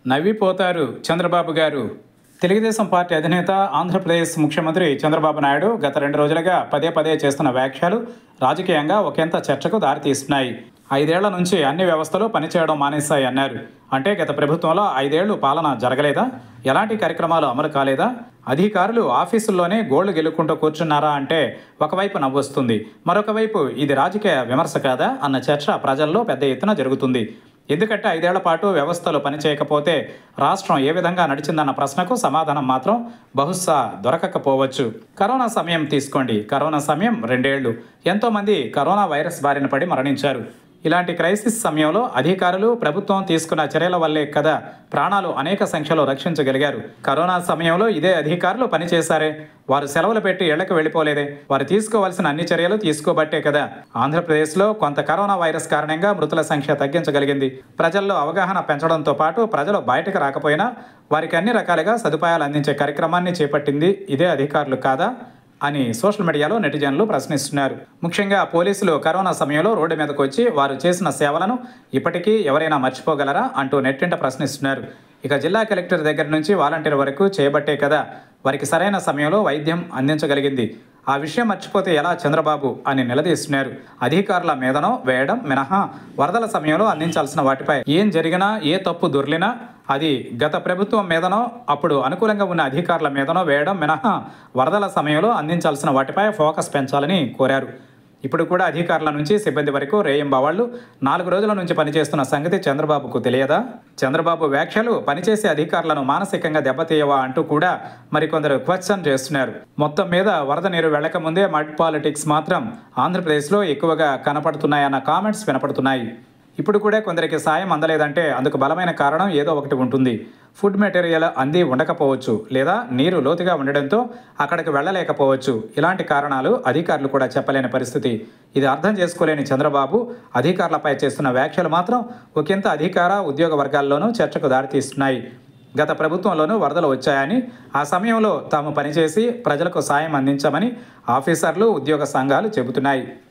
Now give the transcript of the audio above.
నవ్విపోతారు చంద్రబాబు గారు తెలుగుదేశం పార్టీ అధినేత ఆంధ్రప్రదేశ్ ముఖ్యమంత్రి చంద్రబాబు నాయుడు గత రెండు రోజులుగా పదే పదే చేస్తున్న వ్యాఖ్యలు రాజకీయంగా ఒకంత చర్చకు దారితీస్తున్నాయి ఐదేళ్ల నుంచి అన్ని వ్యవస్థలు పనిచేయడం మానేశాయి అన్నారు అంటే గత ప్రభుత్వంలో ఐదేళ్లు పాలన జరగలేదా ఎలాంటి కార్యక్రమాలు అమలు కాలేదా అధికారులు ఆఫీసుల్లోనే గోళ్లు గెలుక్కుంటూ కూర్చున్నారా అంటే ఒకవైపు నవ్వొస్తుంది మరొక వైపు ఇది రాజకీయ విమర్శ కాదా అన్న చర్చ ప్రజల్లో పెద్ద ఎత్తున జరుగుతుంది ఎందుకంటే ఐదేళ్ల పాటు వ్యవస్థలు పనిచేయకపోతే రాష్ట్రం ఏ విధంగా నడిచిందన్న ప్రశ్నకు సమాధానం మాత్రం బహుశా దొరకకపోవచ్చు కరోనా సమయం తీసుకోండి కరోనా సమయం రెండేళ్లు ఎంతోమంది కరోనా వైరస్ బారిన పడి మరణించారు ఇలాంటి క్రైసిస్ సమయంలో అధికారులు ప్రభుత్వం తీసుకున్న చర్యల వల్లే కదా ప్రాణాలు అనేక సంఖ్యలో రక్షించగలిగారు కరోనా సమయంలో ఇదే అధికారులు పనిచేశారే వారు సెలవులు పెట్టి ఇళ్లకు వెళ్ళిపోలేదే వారు తీసుకోవాల్సిన అన్ని చర్యలు తీసుకోబట్టే కదా ఆంధ్రప్రదేశ్లో కొంత కరోనా వైరస్ కారణంగా మృతుల సంఖ్య తగ్గించగలిగింది ప్రజల్లో అవగాహన పెంచడంతో పాటు ప్రజలు బయటకు రాకపోయినా వారికి అన్ని రకాలుగా సదుపాయాలు అందించే కార్యక్రమాన్ని చేపట్టింది ఇదే అధికారులు కాదా అని సోషల్ మీడియాలో నెటిజన్లు ప్రశ్నిస్తున్నారు ముఖ్యంగా పోలీసులు కరోనా సమయంలో రోడ్డు మీదకు వచ్చి వారు చేసిన సేవలను ఇప్పటికీ ఎవరైనా మర్చిపోగలరా అంటూ నెట్టింట ప్రశ్నిస్తున్నారు ఇక జిల్లా కలెక్టర్ దగ్గర నుంచి వాలంటీర్ వరకు చేయబట్టే కదా వారికి సరైన సమయంలో వైద్యం అందించగలిగింది ఆ విషయం మర్చిపోతే ఎలా చంద్రబాబు అని నిలదీస్తున్నారు అధికారుల మీదనో వేయడం మినహా వరదల సమయంలో అందించాల్సిన వాటిపై ఏం జరిగినా ఏ తప్పు దొర్లినా అది గత ప్రభుత్వం మీదనో అప్పుడు అనుకూలంగా ఉన్న అధికారుల మీదనో వేయడం మినహా వరదల సమయంలో అందించాల్సిన వాటిపై ఫోకస్ పెంచాలని కోరారు ఇప్పుడు కూడా అధికారుల నుంచి సిబ్బంది వరకు రేయింబావాళ్లు నాలుగు రోజుల నుంచి పనిచేస్తున్న సంగతి చంద్రబాబుకు తెలియదా చంద్రబాబు వ్యాఖ్యలు పనిచేసే అధికారులను మానసికంగా దెబ్బతీయవా అంటూ కూడా మరికొందరు క్వశ్చన్ చేస్తున్నారు మొత్తం మీద వరద నీరు వెళ్లకముందే మడ్ పాలిటిక్స్ మాత్రం ఆంధ్రప్రదేశ్లో ఎక్కువగా కనపడుతున్నాయన్న కామెంట్స్ వినపడుతున్నాయి ఇప్పుడు కూడా కొందరికి సాయం అందలేదంటే అందుకు బలమైన కారణం ఏదో ఒకటి ఉంటుంది ఫుడ్ మెటీరియల్ అంది ఉండకపోవచ్చు లేదా నీరు లోతుగా ఉండడంతో అక్కడికి వెళ్ళలేకపోవచ్చు ఇలాంటి కారణాలు అధికారులు కూడా చెప్పలేని పరిస్థితి ఇది అర్థం చేసుకోలేని చంద్రబాబు అధికారులపై చేస్తున్న వ్యాఖ్యలు మాత్రం ఒకంత అధికార ఉద్యోగ వర్గాల్లోనూ చర్చకు దారితీస్తున్నాయి గత ప్రభుత్వంలోనూ వరదలు వచ్చాయని ఆ సమయంలో తాము పనిచేసి ప్రజలకు సాయం అందించామని ఆఫీసర్లు ఉద్యోగ సంఘాలు చెబుతున్నాయి